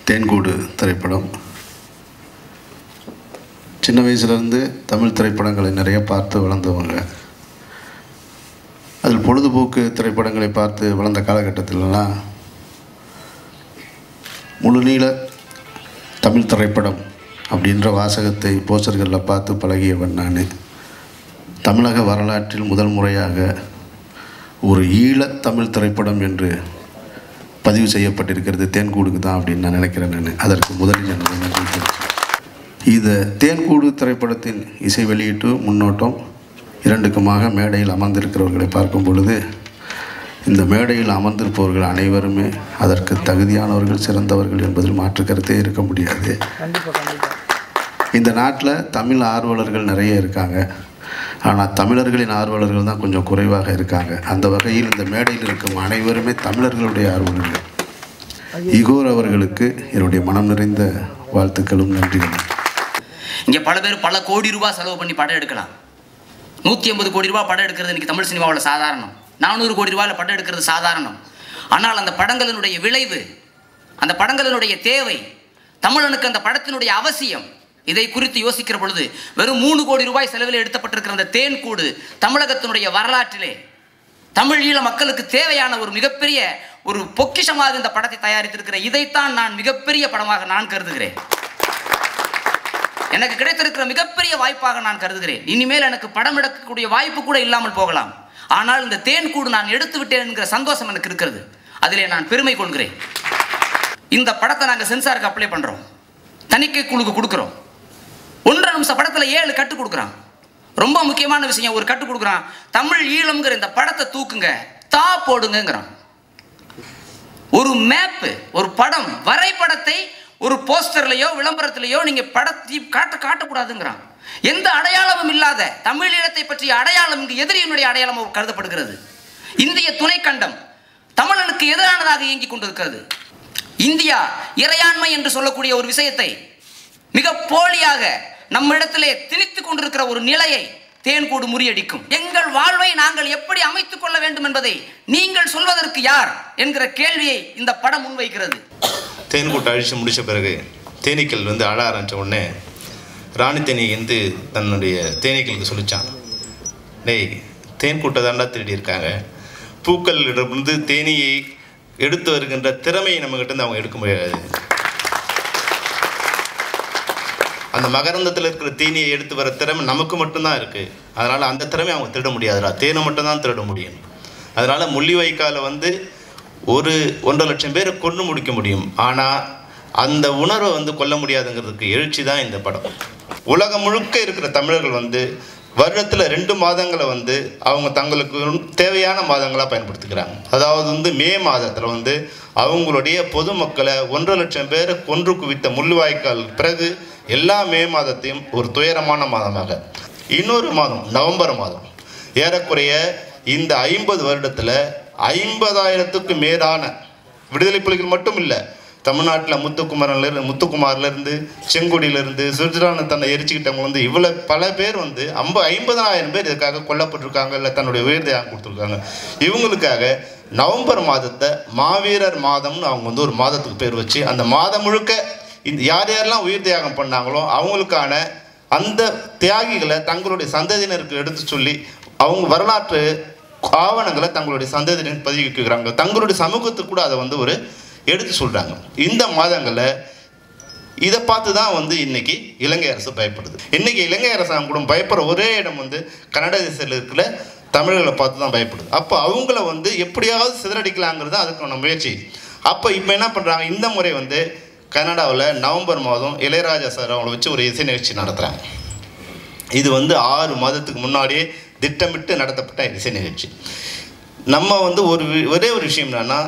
தேன்கூடு திரைப்படம் சின்ன வயசுலேருந்து தமிழ் திரைப்படங்களை நிறைய பார்த்து வளர்ந்தவங்க அதில் பொழுதுபோக்கு திரைப்படங்களை பார்த்து வளர்ந்த காலகட்டத்திலலாம் முழுநீள தமிழ் திரைப்படம் அப்படின்ற வாசகத்தை போஸ்டர்களில் பார்த்து பழகியவன் நான் தமிழக வரலாற்றில் முதல் முறையாக ஒரு ஈழத் தமிழ் திரைப்படம் என்று பதிவு செய்யப்பட்டிருக்கிறது தேன்கூடுக்கு தான் அப்படின்னு நான் நினைக்கிறேன் நான் அதற்கு முதலில் எனது நன்றி தெரிவிக்கிறேன். இது தேன்கூடு திரைப்படத்தின் இசை வெளியீட்டு முன்னோட்டம் இரண்டுக்குமாக மேடையில் அமர்ந்திருக்கிறவர்களை பார்க்கும் பொழுது இந்த மேடையில் அமர்ந்திருப்பவர்கள் அனைவருமே அதற்கு தகுதியானவர்கள் சிறந்தவர்கள் என்பதில் மாற்று கருத்தே இருக்க முடியாது இந்த நாட்டில் தமிழ் ஆர்வலர்கள் நிறைய இருக்காங்க ஆனால் தமிழர்களின் ஆர்வலர்கள் தான் கொஞ்சம் குறைவாக இருக்காங்க அந்த வகையில் இந்த மேடையில் இருக்கும் அனைவருமே தமிழர்களுடைய ஆர்வலர்கள் இகோர் அவர்களுக்கு என்னுடைய மனம் நிறைந்த வாழ்த்துக்களும் நன்றிகளும் இங்கே பல பேர் பல கோடி ரூபாய் செலவு பண்ணி படம் எடுக்கலாம் நூற்றி ஐம்பது கோடி ரூபாய் படம் எடுக்கிறது இன்னைக்கு தமிழ் சினிமாவில் சாதாரணம் நானூறு கோடி ரூபாயில் படம் எடுக்கிறது சாதாரணம் ஆனால் அந்த படங்களினுடைய விளைவு அந்த படங்களினுடைய தேவை தமிழனுக்கு அந்த படத்தினுடைய அவசியம் இதை குறித்து யோசிக்கிற பொழுது வெறும் மூணு கோடி ரூபாய் செலவில் எடுத்தப்பட்டிருக்கிற அந்த தேன்கூடு தமிழகத்தினுடைய வரலாற்றிலே தமிழ் ஈழ மக்களுக்கு தேவையான ஒரு மிகப்பெரிய ஒரு பொக்கிஷமாக இந்த படத்தை தயாரித்திருக்கிற இதைத்தான் நான் மிகப்பெரிய படமாக நான் கருதுகிறேன் எனக்கு கிடைத்திருக்கிற மிகப்பெரிய வாய்ப்பாக நான் கருதுகிறேன் இனிமேல் எனக்கு படம் எடுக்கக்கூடிய வாய்ப்பு கூட இல்லாமல் போகலாம் ஆனால் இந்த தேன் கூடு நான் எடுத்து விட்டேன் என்கிற சந்தோஷம் எனக்கு இருக்கிறது அதிலே நான் பெருமை கொள்கிறேன் இந்த படத்தை நாங்கள் சென்சாருக்கு அப்ளை பண்ணுறோம் தணிக்கை குழுக்கு கொடுக்குறோம் ஒன்றரை நிமிஷம் படத்தில் ஏழு கட்டு கொடுக்குறான் ரொம்ப முக்கியமான விஷயம் ஒரு கட்டு கொடுக்குறான் தமிழ் ஈழம்ங்கிற இந்த படத்தை தூக்குங்க தா போடுங்கங்கிறான் ஒரு மேப்பு ஒரு படம் வரைபடத்தை ஒரு போஸ்டர்லையோ விளம்பரத்திலேயோ நீங்க படத்தை காட்ட காட்டக்கூடாதுங்கிறான் எந்த அடையாளமும் இல்லாத தமிழ் ஈழத்தை பற்றிய அடையாளம் இங்கு எதிரியினுடைய அடையாளம் கருதப்படுகிறது இந்திய துணைக்கண்டம் தமிழனுக்கு எதிரானதாக இயங்கிக் கொண்டிருக்கிறது இந்தியா இறையாண்மை என்று சொல்லக்கூடிய ஒரு விஷயத்தை மிக போலியாக நம்மிடத்திலே திணித்துக் கொண்டிருக்கிற ஒரு நிலையை தேன்கூடு முறியடிக்கும் எங்கள் வாழ்வை நாங்கள் எப்படி அமைத்துக் கொள்ள வேண்டும் என்பதை நீங்கள் சொல்வதற்கு யார் என்கிற கேள்வியை இந்த படம் முன்வைக்கிறது தேன்கூட்டை அழித்து முடித்த பிறகு தேனீக்கள் வந்து அழ ஆரம்பித்த உடனே ராணி தேனி வந்து தன்னுடைய தேனீக்களுக்கு சொல்லிச்சான் டேய் தேன்கூட்டை தாண்டா திருடி இருக்காங்க பூக்களிடமிருந்து தேனீயை எடுத்து வருகின்ற திறமையை நம்மகிட்ட இருந்து அவங்க எடுக்க முடியாது அந்த மகரந்தத்தில் இருக்கிற தேனியை எடுத்து வர திறமை நமக்கு மட்டும்தான் இருக்குது அதனால் அந்த திறமை அவங்க திருட முடியாதுடா தேனை மட்டும்தான் திருட முடியும் அதனால் முள்ளிவாய்க்கால வந்து ஒரு ஒன்றரை லட்சம் பேரை கொண்டு முடிக்க முடியும் ஆனால் அந்த உணர்வை வந்து கொல்ல முடியாதுங்கிறதுக்கு எழுச்சி தான் இந்த படம் உலகம் முழுக்க இருக்கிற தமிழர்கள் வந்து வருடத்தில் ரெண்டு மாதங்களை வந்து அவங்க தங்களுக்கு தேவையான மாதங்களாக பயன்படுத்திக்கிறாங்க அதாவது வந்து மே மாதத்தில் வந்து அவங்களுடைய பொதுமக்களை ஒன்றரை லட்சம் பேரை கொன்று குவித்த முள்ளுவாய்க்கால் பிறகு எல்லா மே மாதத்தையும் ஒரு துயரமான மாதமாக இன்னொரு மாதம் நவம்பர் மாதம் ஏறக்குறைய இந்த ஐம்பது வருடத்தில் ஐம்பதாயிரத்துக்கு மேலான விடுதலை புலிகள் மட்டும் இல்லை தமிழ்நாட்டில் முத்துக்குமரன்ல முத்துக்குமார்லேருந்து செங்குடியிலேருந்து சுஜிரான தன்னை எரிச்சுக்கிட்டவங்க வந்து இவ்வளோ பல பேர் வந்து ஐம்ப ஐம்பதாயிரம் பேர் இதுக்காக கொல்லப்பட்டிருக்காங்க இல்லை தன்னுடைய உயிர் தியாகம் கொடுத்துருக்காங்க இவங்களுக்காக நவம்பர் மாதத்தை மாவீரர் மாதம்னு அவங்க வந்து ஒரு மாதத்துக்கு பேர் வச்சு அந்த மாதம் முழுக்க இந்த யார் யாரெல்லாம் உயிர் தியாகம் பண்ணாங்களோ அவங்களுக்கான அந்த தியாகிகளை தங்களுடைய சந்ததியினருக்கு எடுத்து சொல்லி அவங்க வரலாற்று ஆவணங்களை தங்களுடைய சந்ததியினர் பதிவிக்கிறாங்க தங்களுடைய சமூகத்துக்கு கூட அதை வந்து ஒரு எடுத்து சொல்கிறாங்க இந்த மாதங்களில் இதை பார்த்து தான் வந்து இன்னைக்கு இலங்கை அரசு பயப்படுது இன்னைக்கு இலங்கை அரசாங்கம் கூட பயப்படுற ஒரே இடம் வந்து கன்னட தேசத்தில் இருக்கிற தமிழர்களை பார்த்து தான் பயப்படுது அப்போ அவங்கள வந்து எப்படியாவது சிதறடிக்கலாங்கிறது அதுக்கான முயற்சி அப்போ இப்போ என்ன பண்ணுறாங்க இந்த முறை வந்து கனடாவில் நவம்பர் மாதம் இளையராஜா சார் அவங்கள வச்சு ஒரு இசை நிகழ்ச்சி நடத்துகிறாங்க இது வந்து ஆறு மாதத்துக்கு முன்னாடியே திட்டமிட்டு நடத்தப்பட்ட இசை நிகழ்ச்சி நம்ம வந்து ஒரு வி- ஒரே ஒரு விஷயம் என்னன்னா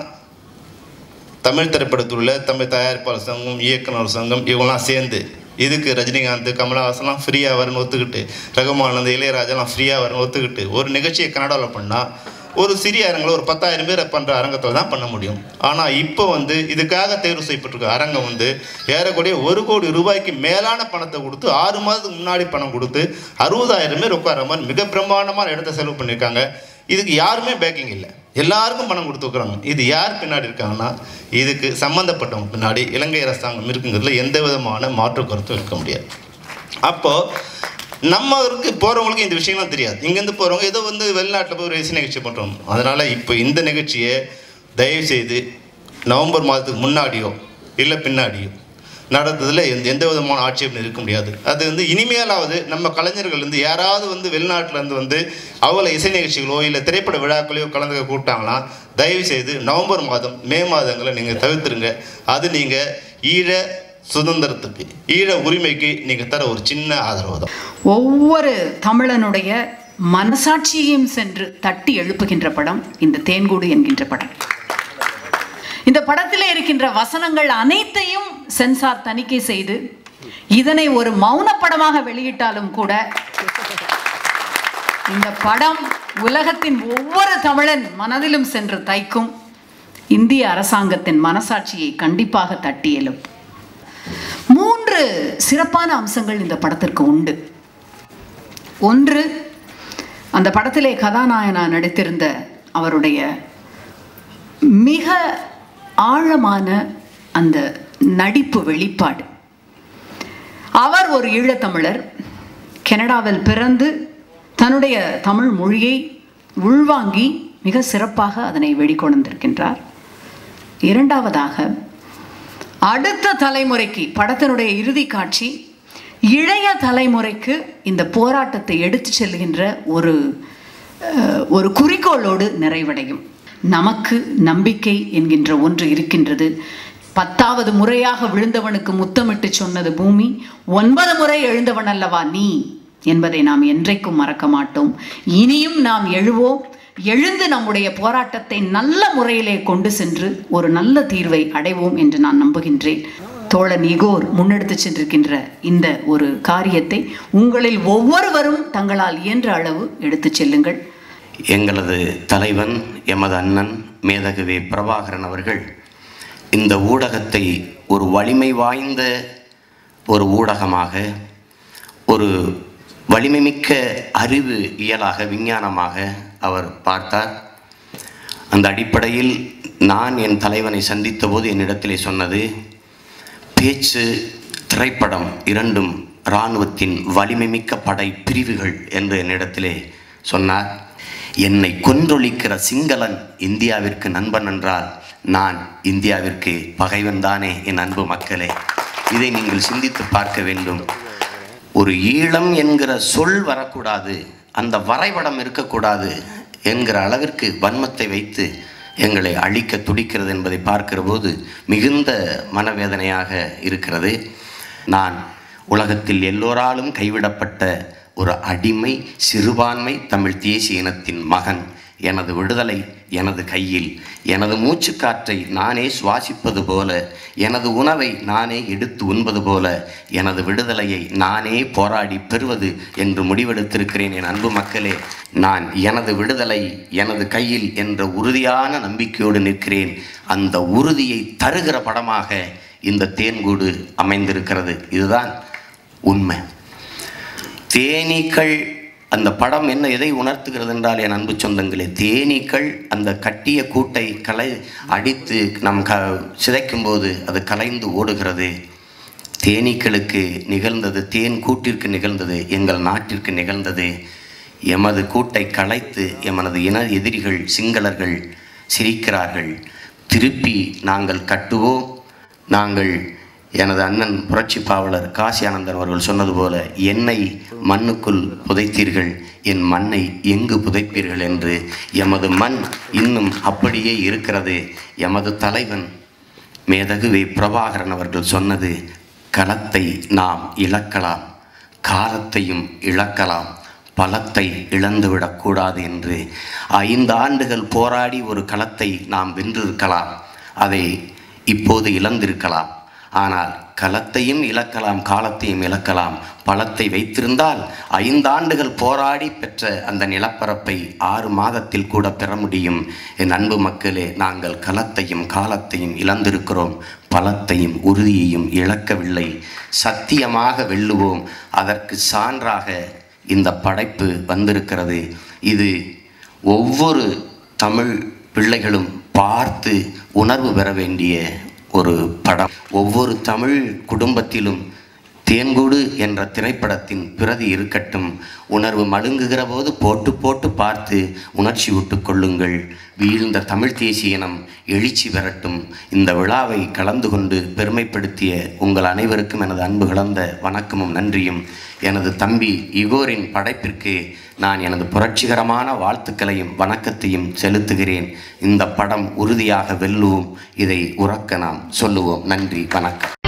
தமிழ் திரைப்படத்துள்ள தமிழ் தயாரிப்பாளர் சங்கம் இயக்குனர் சங்கம் இவங்கெல்லாம் சேர்ந்து இதுக்கு ரஜினிகாந்த் கமலஹாசன்லாம் ஃப்ரீயாக வரணும் ஒத்துக்கிட்டு ரகுமானந்த் இளையராஜாலாம் ஃப்ரீயாக வரணும் ஒத்துக்கிட்டு ஒரு நிகழ்ச்சியை கனடாவில் பண்ணால் ஒரு சிறிய அரங்கில் ஒரு பத்தாயிரம் பேர் பண்ணுற அரங்கத்தில் தான் பண்ண முடியும் ஆனால் இப்போ வந்து இதுக்காக தேர்வு செய்யப்பட்டிருக்க அரங்கம் வந்து ஏறக்கூடிய ஒரு கோடி ரூபாய்க்கு மேலான பணத்தை கொடுத்து ஆறு மாதத்துக்கு முன்னாடி பணம் கொடுத்து அறுபதாயிரம் பேர் உட்கார மாதிரி மிக பிரம்மாண்டமான இடத்த செலவு பண்ணியிருக்காங்க இதுக்கு யாருமே பேக்கிங் இல்லை எல்லாருக்கும் பணம் கொடுத்துருக்குறாங்க இது யார் பின்னாடி இருக்காங்கன்னா இதுக்கு சம்மந்தப்பட்டவங்க பின்னாடி இலங்கை அரசாங்கம் இருக்குங்கிறதுல எந்த விதமான மாற்று கருத்தும் இருக்க முடியாது அப்போது நம்மளுக்கு போகிறவங்களுக்கு இந்த விஷயம்லாம் தெரியாது இங்கேருந்து போகிறவங்க ஏதோ வந்து வெளிநாட்டில் போய் ஒரு இசை நிகழ்ச்சி பண்ணுறோம் அதனால் இப்போ இந்த நிகழ்ச்சியை தயவு செய்து நவம்பர் மாதத்துக்கு முன்னாடியோ இல்லை பின்னாடியோ நடத்துறதுல எந்த எந்த விதமான ஆட்சேபம் இருக்க முடியாது அது வந்து இனிமேலாவது நம்ம கலைஞர்கள் வந்து யாராவது வந்து வெளிநாட்டிலேருந்து வந்து அவங்கள இசை நிகழ்ச்சிகளோ இல்லை திரைப்பட விழாக்களையோ கலந்துக்க கூப்பிட்டாங்கன்னா தயவு செய்து நவம்பர் மாதம் மே மாதங்களை நீங்கள் தவிர்த்துருங்க அது நீங்கள் ஈழ சுதந்திரத்துக்கு ஈழ உரிமைக்கு நீங்கள் தர ஒரு சின்ன ஆதரவு தான் ஒவ்வொரு தமிழனுடைய மனசாட்சியையும் சென்று தட்டி எழுப்புகின்ற படம் இந்த தேன்கூடு என்கின்ற படம் இந்த படத்திலே இருக்கின்ற வசனங்கள் அனைத்தையும் சென்சார் தணிக்கை செய்து இதனை ஒரு மௌன படமாக வெளியிட்டாலும் கூட இந்த படம் உலகத்தின் ஒவ்வொரு தமிழன் மனதிலும் சென்று தைக்கும் இந்திய அரசாங்கத்தின் மனசாட்சியை கண்டிப்பாக தட்டி எழுப்பும் மூன்று சிறப்பான அம்சங்கள் இந்த படத்திற்கு உண்டு ஒன்று அந்த படத்திலே கதாநாயகனா நடித்திருந்த அவருடைய மிக ஆழமான அந்த நடிப்பு வெளிப்பாடு அவர் ஒரு ஈழத்தமிழர் கனடாவில் பிறந்து தன்னுடைய தமிழ் மொழியை உள்வாங்கி மிக சிறப்பாக அதனை வெளிக்கொண்டிருக்கின்றார் இரண்டாவதாக அடுத்த தலைமுறைக்கு படத்தினுடைய இறுதி காட்சி இளைய தலைமுறைக்கு இந்த போராட்டத்தை எடுத்து செல்கின்ற ஒரு அஹ், ஒரு குறிக்கோளோடு நிறைவடையும் நமக்கு நம்பிக்கை என்கின்ற ஒன்று இருக்கின்றது பத்தாவது முறையாக விழுந்தவனுக்கு முத்தமிட்டு சொன்னது பூமி ஒன்பது முறை எழுந்தவன் அல்லவா நீ என்பதை நாம் என்றைக்கும் மறக்க மாட்டோம் இனியும் நாம் எழுவோம் எழுந்து நம்முடைய போராட்டத்தை நல்ல முறையிலே கொண்டு சென்று ஒரு நல்ல தீர்வை அடைவோம் என்று நான் நம்புகின்றேன் தோழன் இகோர் முன்னெடுத்து சென்றிருக்கின்ற இந்த ஒரு காரியத்தை உங்களில் ஒவ்வொருவரும் தங்களால் இயன்ற அளவு எடுத்துச் செல்லுங்கள் எங்களது தலைவன் எமது அண்ணன் மேதகுவே பிரபாகரன் அவர்கள் இந்த ஊடகத்தை ஒரு வலிமை வாய்ந்த ஒரு ஊடகமாக ஒரு வலிமைமிக்க அறிவு இயலாக விஞ்ஞானமாக அவர் பார்த்தார் அந்த அடிப்படையில் நான் என் தலைவனை சந்தித்த போது என்னிடத்திலே சொன்னது பேச்சு திரைப்படம் இரண்டும் இராணுவத்தின் வலிமைமிக்க படை பிரிவுகள் என்று என்னிடத்திலே சொன்னார் என்னை கொன்றொழிக்கிற சிங்களன் இந்தியாவிற்கு நண்பன் என்றால் நான் இந்தியாவிற்கு பகைவன் தானே என் அன்பு மக்களே இதை நீங்கள் சிந்தித்து பார்க்க வேண்டும் ஒரு ஈழம் என்கிற சொல் வரக்கூடாது அந்த வரைபடம் இருக்கக்கூடாது என்கிற அளவிற்கு வன்மத்தை வைத்து எங்களை அழிக்க துடிக்கிறது என்பதை பார்க்கிற போது மிகுந்த மனவேதனையாக இருக்கிறது நான் உலகத்தில் எல்லோராலும் கைவிடப்பட்ட ஒரு அடிமை சிறுபான்மை தமிழ் தேசிய இனத்தின் மகன் எனது விடுதலை எனது கையில் எனது மூச்சுக்காற்றை நானே சுவாசிப்பது போல எனது உணவை நானே எடுத்து உண்பது போல எனது விடுதலையை நானே போராடி பெறுவது என்று முடிவெடுத்திருக்கிறேன் என் அன்பு மக்களே நான் எனது விடுதலை எனது கையில் என்ற உறுதியான நம்பிக்கையோடு நிற்கிறேன் அந்த உறுதியை தருகிற படமாக இந்த தேன்கூடு அமைந்திருக்கிறது இதுதான் உண்மை தேனீக்கள் அந்த படம் என்ன எதை உணர்த்துகிறது என்றால் என் அன்பு சொந்தங்களே தேனீக்கள் அந்த கட்டிய கூட்டை கலை அடித்து நம் க சிதைக்கும் போது அது கலைந்து ஓடுகிறது தேனீக்களுக்கு நிகழ்ந்தது தேன் கூட்டிற்கு நிகழ்ந்தது எங்கள் நாட்டிற்கு நிகழ்ந்தது எமது கூட்டை கலைத்து எமது இன எதிரிகள் சிங்களர்கள் சிரிக்கிறார்கள் திருப்பி நாங்கள் கட்டுவோம் நாங்கள் எனது அண்ணன் புரட்சி பாவலர் காசி ஆனந்தன் அவர்கள் சொன்னது போல என்னை மண்ணுக்குள் புதைத்தீர்கள் என் மண்ணை எங்கு புதைப்பீர்கள் என்று எமது மண் இன்னும் அப்படியே இருக்கிறது எமது தலைவன் மேதகுவே பிரபாகரன் அவர்கள் சொன்னது களத்தை நாம் இழக்கலாம் காலத்தையும் இழக்கலாம் பலத்தை இழந்துவிடக்கூடாது என்று ஐந்து ஆண்டுகள் போராடி ஒரு களத்தை நாம் வென்றிருக்கலாம் அதை இப்போது இழந்திருக்கலாம் ஆனால் களத்தையும் இழக்கலாம் காலத்தையும் இழக்கலாம் பலத்தை வைத்திருந்தால் ஐந்தாண்டுகள் போராடி பெற்ற அந்த நிலப்பரப்பை ஆறு மாதத்தில் கூட பெற முடியும் என் அன்பு மக்களே நாங்கள் களத்தையும் காலத்தையும் இழந்திருக்கிறோம் பலத்தையும் உறுதியையும் இழக்கவில்லை சத்தியமாக வெல்லுவோம் அதற்கு சான்றாக இந்த படைப்பு வந்திருக்கிறது இது ஒவ்வொரு தமிழ் பிள்ளைகளும் பார்த்து உணர்வு பெற வேண்டிய ஒரு படம் ஒவ்வொரு தமிழ் குடும்பத்திலும் தேன்கூடு என்ற திரைப்படத்தின் பிரதி இருக்கட்டும் உணர்வு மழுங்குகிற போது போட்டு போட்டு பார்த்து உணர்ச்சி விட்டு கொள்ளுங்கள் வீழ்ந்த தமிழ் தேசிய இனம் எழுச்சி பெறட்டும் இந்த விழாவை கலந்து கொண்டு பெருமைப்படுத்திய உங்கள் அனைவருக்கும் எனது அன்பு கலந்த வணக்கமும் நன்றியும் எனது தம்பி இகோரின் படைப்பிற்கு நான் எனது புரட்சிகரமான வாழ்த்துக்களையும் வணக்கத்தையும் செலுத்துகிறேன் இந்த படம் உறுதியாக வெல்லுவோம் இதை உறக்க நாம் சொல்லுவோம் நன்றி வணக்கம்